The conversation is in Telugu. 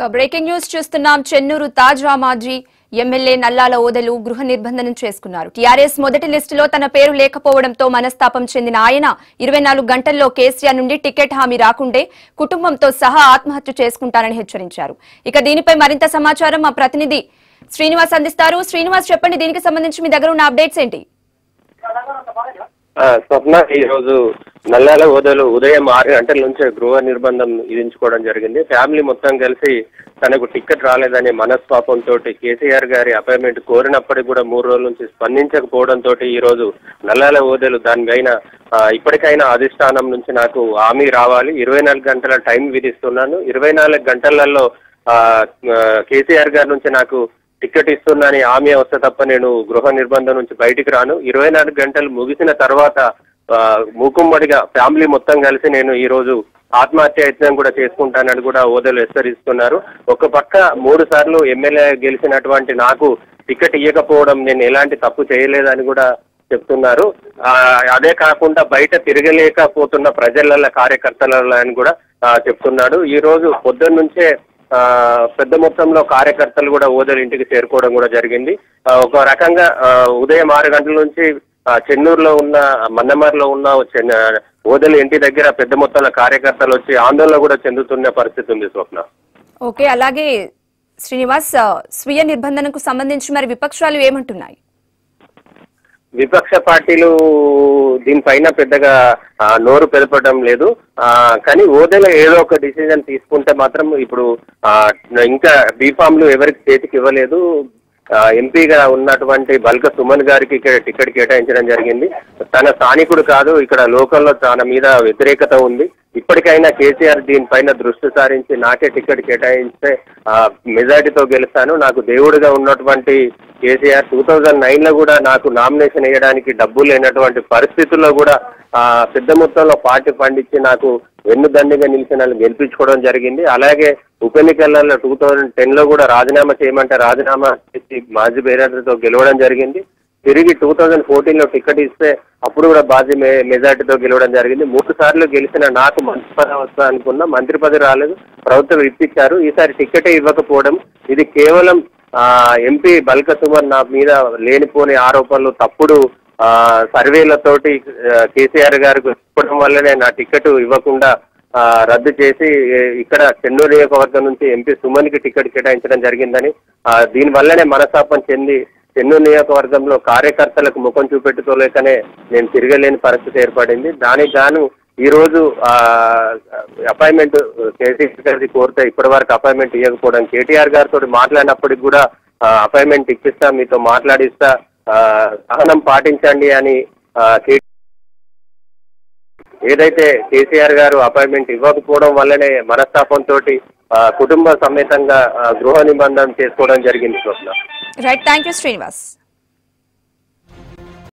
బ్రేకింగ్ న్యూస్ చూస్తున్నాం చెన్నూరు తాజ్ రామాజీ ఎమ్మెల్యే నల్లాల ఓదెలు గృహ నిర్బంధనం చేసుకున్నారు టీఆర్ఎస్ మొదటి లిస్టులో తన పేరు లేకపోవడంతో మనస్తాపం చెందిన ఆయన ఇరవై నాలుగు గంటల్లో కేసీఆర్ నుండి టికెట్ హామీ రాకుండే కుటుంబంతో సహా ఆత్మహత్య చేసుకుంటానని హెచ్చరించారు ఇక దీనిపై మరింత సమాచారం మా ప్రతినిధి శ్రీనివాస్ అందిస్తారు శ్రీనివాస్ చెప్పండి దీనికి సంబంధించి మీ దగ్గర ఉన్న అప్డేట్స్ ఏంటి ఆ, స్వప్న ఈ రోజు నల్లాల ఓదలు ఉదయం ఆరు గంటల నుంచే గృహ నిర్బంధం విధించుకోవడం జరిగింది ఫ్యామిలీ మొత్తం కలిసి తనకు టికెట్ రాలేదనే మనస్పాపంతో కేసీఆర్ గారి అపాయింట్మెంట్ కోరినప్పటికీ కూడా మూడు రోజుల నుంచి స్పందించకపోవడంతో ఈ రోజు నల్లాల ఓదలు దానిపైన ఆ, ఇప్పటికైనా అధిష్టానం నుంచి నాకు హామీ రావాలి ఇరవై నాలుగు గంటల టైం విధిస్తున్నాను ఇరవై నాలుగు గంటలలో ఆ, ఆ, కేసీఆర్ గారి నుంచి నాకు టికెట్ ఇస్తున్నాని హామీ వస్తే తప్ప నేను గృహ నిర్బంధం నుంచి బయటికి రాను ఇరవై నాలుగు గంటలు ముగిసిన తర్వాత ఆ, మూకుమ్మడిగా ఫ్యామిలీ మొత్తం కలిసి నేను ఈ రోజు ఆత్మహత్య యత్నం కూడా చేసుకుంటానని కూడా ఓదలు హెచ్చరిస్తున్నారు ఒక పక్క మూడు సార్లు ఎమ్మెల్యే గెలిచినటువంటి నాకు టికెట్ ఇవ్వకపోవడం నేను ఎలాంటి తప్పు చేయలేదని కూడా చెప్తున్నారు ఆ, అదే కాకుండా బయట తిరగలేకపోతున్న ప్రజల కార్యకర్తల అని కూడా ఆ, చెప్తున్నాడు ఈ రోజు పొద్దున్న నుంచే ఆ, పెద్ద మొత్తంలో కార్యకర్తలు కూడా ఓదలు ఇంటికి చేరుకోవడం కూడా జరిగింది ఆ, ఒక రకంగా ఆ, ఉదయం ఆరు గంటల నుంచి ఆ, చెన్నూరులో ఉన్న మన్నమర్లో ఉన్న చెన్న- ఓదలు ఇంటి దగ్గర పెద్ద మొత్తంలో కార్యకర్తలు వచ్చి ఆందోళన కూడా చెందుతున్న పరిస్థితి ఉంది స్వప్న ఓకే అలాగే శ్రీనివాస్ ఆ, స్వీయ నిర్బంధనకు సంబంధించి మరి విపక్షాలు ఏమంటున్నాయి విపక్ష పార్టీలు దీనిపైన పెద్దగా ఆ, నోరు పెదపడం లేదు ఆ, కానీ ఓదెలో ఏదో ఒక డిసిజన్ తీసుకుంటే మాత్రం ఇప్పుడు ఆ, ఇంకా బీఫామ్లు ఎవరికి చేతికి ఇవ్వలేదు ఆ, ఎంపీగా ఉన్నటువంటి బల్క సుమన్ గారికి ఇక్కడ టికెట్ కేటాయించడం జరిగింది తన స్థానికుడు కాదు ఇక్కడ లోకల్లో తన మీద వ్యతిరేకత ఉంది ఇప్పటికైనా కేసీఆర్ దీనిపైన దృష్టి సారించి నాకే టికెట్ కేటాయిస్తే ఆ, మెజార్టీతో గెలుస్తాను నాకు దేవుడిగా ఉన్నటువంటి కేసీఆర్ టూ థౌజండ్ నైన్ లో కూడా నాకు నామినేషన్ వేయడానికి డబ్బులు లేనటువంటి పరిస్థితుల్లో కూడా ఆ, పెద్ద మొత్తంలో పార్టీ పండించి నాకు వెన్నుదండిగా నిలిచిన వాళ్ళు గెలిపించుకోవడం జరిగింది అలాగే ఉప ఎన్నికలలో టూ థౌజండ్ టెన్ లో కూడా రాజీనామా చేయమంటే రాజీనామా చేసి మాజీ బేరాటర్తో గెలవడం జరిగింది తిరిగి టూ థౌజండ్ ఫోర్టీన్ లో టికెట్ ఇస్తే అప్పుడు కూడా బాజీ మె మెజార్టీతో గెలవడం జరిగింది మూడు సార్లు గెలిచిన నాకు మంత్రి పదవి వస్తా అనుకున్నా మంత్రి పదవి రాలేదు ప్రభుత్వం ఇప్పించారు ఈసారి టికెటే ఇవ్వకపోవడం ఇది కేవలం ఆ, ఎంపీ బల్క సుమన్ నా మీద లేనిపోని ఆరోపణలు తప్పుడు ఆ, సర్వేలతోటి ఆ, కేసీఆర్ గారికి చెప్పడం వల్లనే నా టికెట్ ఇవ్వకుండా ఆ, రద్దు చేసి ఏ, ఇక్కడ చెన్నూరు నియోజకవర్గం నుంచి ఎంపీ సుమన్ కి టికెట్ కేటాయించడం జరిగిందని ఆ, దీని వల్లనే మనస్తాపం చెంది చెన్నూరు నియోజకవర్గంలో కార్యకర్తలకు ముఖం చూపెట్టుకోలేకనే నేను తిరగలేని పరిస్థితి ఏర్పడింది దానికి గాను ఈ రోజు అపాయింట్మెంట్ కేసీఆర్ గారిది కోరితే ఇప్పటి వరకు అపాయింట్మెంట్ ఇవ్వకపోవడం కేటీఆర్ గారితో మాట్లాడినప్పటికి కూడా అపాయింట్మెంట్ ఇప్పిస్తా మీతో మాట్లాడిస్తా ఆ, సహనం పాటించండి అని ఆ, కే- ఏదైతే కేసీఆర్ గారు అపాయింట్మెంట్ ఇవ్వకపోవడం వల్లనే మనస్తాపంతో కుటుంబ సమేతంగా ఆ, గృహ నిబంధన చేసుకోవడం జరిగింది Swapna right thank you Srinivas